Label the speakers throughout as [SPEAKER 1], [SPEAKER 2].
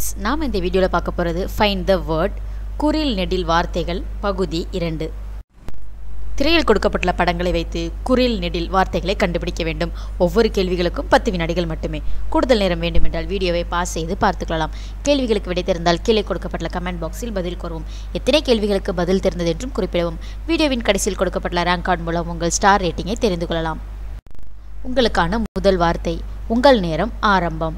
[SPEAKER 1] friends நாம் இந்த வீடியோவில் பார்க்க போகிறது ஃபைண்ட் த வேர்ட் குறில் நெடில் வார்த்தைகள் பகுதி இரண்டு திரையில் கொடுக்கப்பட்டுள்ள படங்களை வைத்து குறில் நெடில் வார்த்தைகளை கண்டுபிடிக்க வேண்டும் ஒவ்வொரு கேள்விகளுக்கும் பத்து வினாடிகள் மட்டுமே கூடுதல் நேரம் வேண்டுமென்றால் வீடியோவை பாஸ் செய்து பார்த்துக்கொள்ளலாம் கேள்விகளுக்கு விடை தெரிந்தால் கீழே கொடுக்கப்பட்டுள்ள கமெண்ட் பாக்ஸில் பதில் கூறவும் எத்தனை கேள்விகளுக்கு பதில் தெரிந்தது என்றும் குறிப்பிடவும் வீடியோவின் கடைசியில் கொடுக்கப்பட்டுள்ள ரேங்க் கார்டு மூலம் உங்கள் ஸ்டார் ரேட்டிங்கை தெரிந்து கொள்ளலாம் உங்களுக்கான முதல் வார்த்தை உங்கள் நேரம் ஆரம்பம்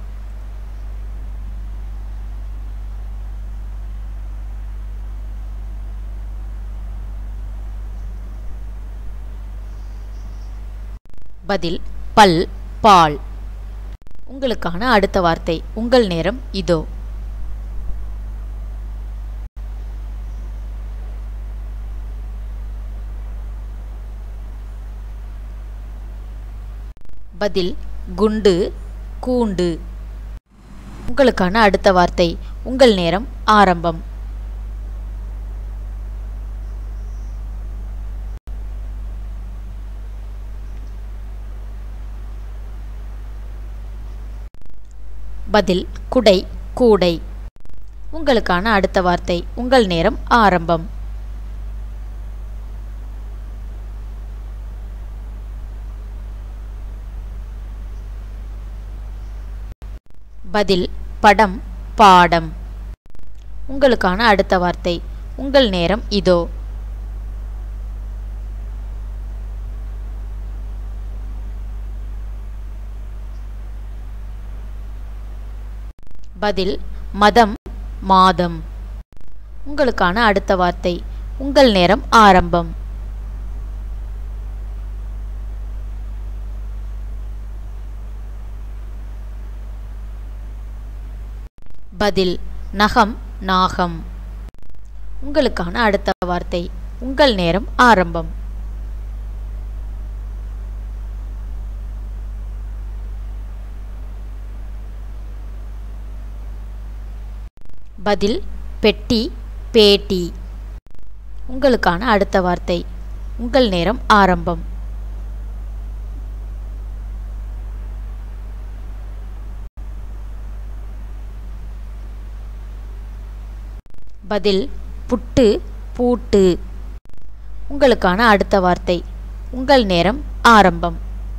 [SPEAKER 1] பதில் பல் பால் உங்களுக்கான அடுத்த வார்த்தை உங்கள் நேரம் இதோ பதில் குண்டு கூண்டு உங்களுக்கான அடுத்த வார்த்தை உங்கள் நேரம் ஆரம்பம் பதில் குடை கூடை உங்களுக்கான அடுத்த வார்த்தை உங்கள் நேரம் ஆரம்பம் பதில் படம் பாடம் உங்களுக்கான அடுத்த வார்த்தை உங்கள் நேரம் இதோ பதில் மதம் மாதம் உங்களுக்கான அடுத்த வார்த்தை உங்கள் நேரம் ஆரம்பம் பதில் நகம் நாகம் உங்களுக்கான அடுத்த வார்த்தை உங்கள் நேரம் ஆரம்பம் பதில் பெட்டி பேட்டி உங்களுக்கான அடுத்த வார்த்தை உங்கள் நேரம் ஆரம்பம் பதில் புட்டு பூட்டு உங்களுக்கான அடுத்த வார்த்தை உங்கள் நேரம் ஆரம்பம்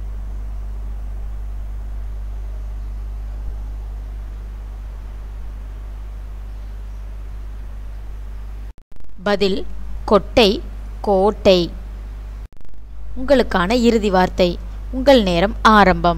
[SPEAKER 1] பதில் கொட்டை கோட்டை உங்களுக்கான இறுதி வார்த்தை உங்கள் நேரம் ஆரம்பம்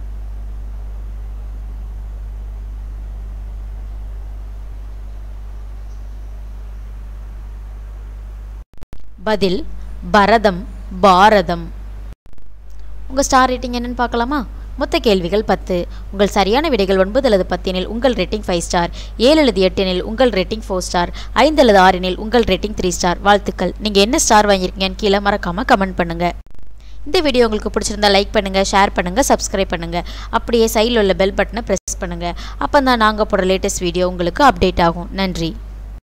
[SPEAKER 1] பதில் பரதம் பாரதம் உங்கள் ஸ்டார் ரேட்டிங் என்னன்னு பார்க்கலாமா மொத்த கேள்விகள் பத்து உங்கள் சரியான விடைகள் ஒன்பது அல்லது பத்தினில் உங்கள் ரேட்டிங் ஃபைவ் ஸ்டார் ஏழு அல்லது எட்டினில் உங்கள் ரேட்டிங் ஃபோர் ஸ்டார் ஐந்து அல்லது ஆறினில் உங்கள் ரேட்டிங் த்ரீ ஸ்டார் வாழ்த்துக்கள் நீங்கள் என்ன ஸ்டார் வாங்கியிருக்கீங்கன்னு கீழே மறக்காமல் கமெண்ட் பண்ணுங்கள் இந்த வீடியோ உங்களுக்கு பிடிச்சிருந்தா லைக் பண்ணுங்கள் ஷேர் பண்ணுங்கள் சப்ஸ்கிரைப் பண்ணுங்கள் அப்படியே சைடில் உள்ள பெல் பட்டனை ப்ரெஸ் பண்ணுங்கள் அப்போ தான் நாங்கள் போடுற லேட்டஸ்ட் வீடியோ உங்களுக்கு அப்டேட் ஆகும் நன்றி